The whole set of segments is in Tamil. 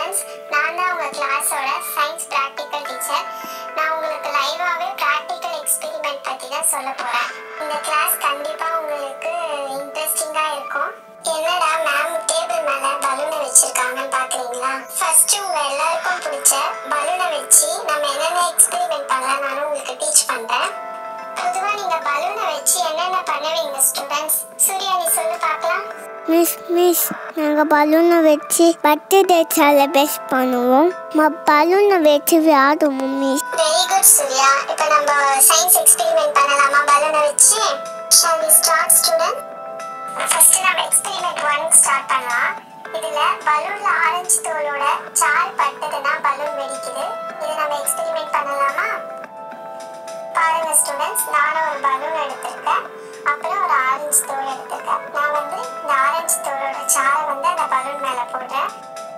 ஸ்டூடெண்ட்ஸ் நான் தான் உங்கள் கிளாஸோட சயின்ஸ் ப்ராக்டிக்கல் டீச்சர் நான் உங்களுக்கு லைவாகவே ப்ராக்டிக்கல் எக்ஸ்பெரிமெண்ட் பற்றி தான் சொல்ல போகிறேன் இந்த கிளாஸ் கண்டிப்பாக உங்களுக்கு இன்ட்ரெஸ்டிங்காக இருக்கும் என்னடா மேம் டேபிள் மேலே பலூனை வச்சிருக்காங்கன்னு பார்க்குறீங்களா ஃபர்ஸ்ட் உங்கள் எல்லாருக்கும் பிடிச்ச பலூனை வச்சு நம்ம என்னென்ன எக்ஸ்பெரிமெண்ட் பண்ணலாம் நான் உங்களுக்கு டீச் பண்ணுறேன் பொதுவாக நீங்கள் பலூனை வச்சு என்னென்ன பண்ணுவீங்க ஸ்டூடெண்ட்ஸ் சூர்யா நீ சொல்லு பார்க்கலாம் மிஸ் மிஸ் நாங்கள் பலூனை வச்சு பர்த்டே செலிப்ரேட் பண்ணுவோம் ம பலூனை வச்சு விளையாடுவோம் மிஸ் வெரி குட் சூர்யா இப்போ நம்ம சயின்ஸ் எக்ஸ்பெரிமெண்ட் பண்ணலாமா பலூனை வச்சு shall we start student first நம்ம எக்ஸ்பெரிமெண்ட் ஒன் ஸ்டார்ட் பண்ணலாம் இதுல பலூன்ல ஆரஞ்சு தோலோட சார் பட்டதுன்னா பலூன் வெடிக்குது இது நம்ம எக்ஸ்பெரிமெண்ட் பண்ணலாமா பாருங்க ஸ்டூடெண்ட்ஸ் நானும் ஒரு பலூன் எடுத்திருக்கேன் அப்புறம் ஒரு ஆரஞ்சு தோல் எடுத்திருக்கேன் நான் வந்து இந்த ஆரஞ்சு தோலோட சாரை வந்து அந்த பலூன் மேல போடுறேன்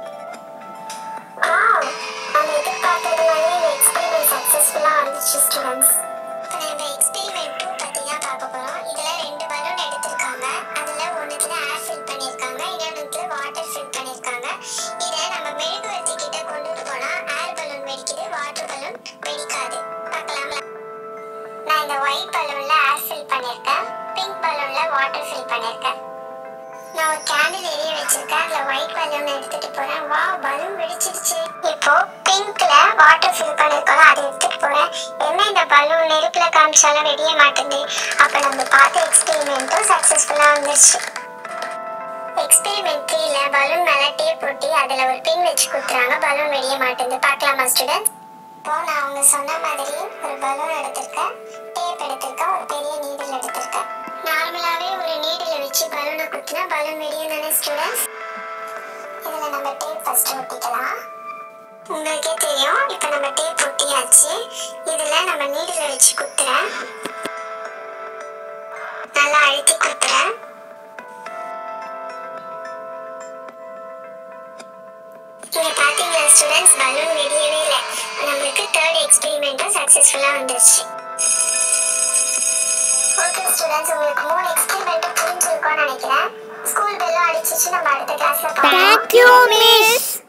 Wow! நம்ம எதிர்பார்த்ததுனாலே இந்த எக்ஸ்பெரிமெண்ட் சக்ஸஸ்ஃபுல்லாக வந்துச்சு ஸ்டூடெண்ட்ஸ் இப்போ நம்ம எக்ஸ்பெரிமெண்ட் டூ பற்றி தான் பார்க்க போகிறோம் இதில் ரெண்டு பலூன் எடுத்திருக்காங்க அதில் ஒன்றுத்துல ஏர் ஃபில் பண்ணியிருக்காங்க இன்னொன்றுத்துல வாட்டர் ஃபில் பண்ணியிருக்காங்க இதை நம்ம மெழுகுவர்த்தி கிட்ட கொண்டுட்டு போனால் ஏர் பலூன் வெடிக்குது வாட்டர் பலூன் வெடிக்காது பார்க்கலாங்களா நான் இந்த ஒயிட் பலூனில் ஏர் ஃபில் பண்ணியிருக்கேன் பிங்க் பலூனில் வாட்டர் ஃபில் பண்ணியிருக்கேன் நான் ஒரு கேண்டில் எரிய வச்சிருக்கேன் அதுல ஒயிட் பலூன் எடுத்துட்டு போறேன் வா பலூன் வெடிச்சிருச்சு இப்போ பிங்க்ல வாட்டர் ஃபில் பண்ணிருக்கோம் அதை எடுத்துட்டு போறேன் என்ன இந்த பலூன் நெருப்புல காமிச்சாலும் வெடிய மாட்டேங்குது அப்ப நம்ம பார்த்த எக்ஸ்பெரிமெண்ட்டும் சக்சஸ்ஃபுல்லா வந்துருச்சு எக்ஸ்பெரிமெண்ட் த்ரீல பலூன் மேல டேப் ஒட்டி அதுல ஒரு பின் வச்சு குத்துறாங்க பலூன் வெடிய மாட்டேங்குது பார்க்கலாமா ஸ்டூடெண்ட்ஸ் இப்போ நான் அவங்க சொன்ன மாதிரி ஒரு பலூன் எடுத்திருக்கேன் டேப் எடுத்திருக்கேன் ஒரு பெரிய நீடில் எடுத்திருக்கேன் நார்மலாவே ஒரு நீடில் வச்சு பலூனை குத்தினா பலூன் வெடியும் தானே ஸ்டூடெண்ட்ஸ் இதில் நம்ம டேப் ஃபர்ஸ்ட் ஒட்டிக்கலாம் உங்களுக்கே தெரியும் இப்போ நம்ம டேப் ஒட்டியாச்சு இதில் நம்ம நீடில் வச்சு குத்துறேன் நல்லா அழுத்தி குத்துறேன் இங்க பாத்தீங்களா ஸ்டூடெண்ட்ஸ் பலூன் வெடியவே இல்லை நம்மளுக்கு தேர்ட் எக்ஸ்பெரிமெண்ட்டும் சக்ஸஸ்ஃபுல்லாக வந்துருச்சு ஓகே ஸ்டூடெண்ட்ஸ் உங்களுக்கு மூணு எக்ஸ்பெரிமெண்ட்டும் புரிஞ்சிருக்கும்னு நினைக்கிறேன் ஸ்கூல் பெல்லும் அடிச்சிச்சு நம்ம அடுத்த கிளாஸ்ல பார்க்கலாம் தேங்க்யூ மிஸ்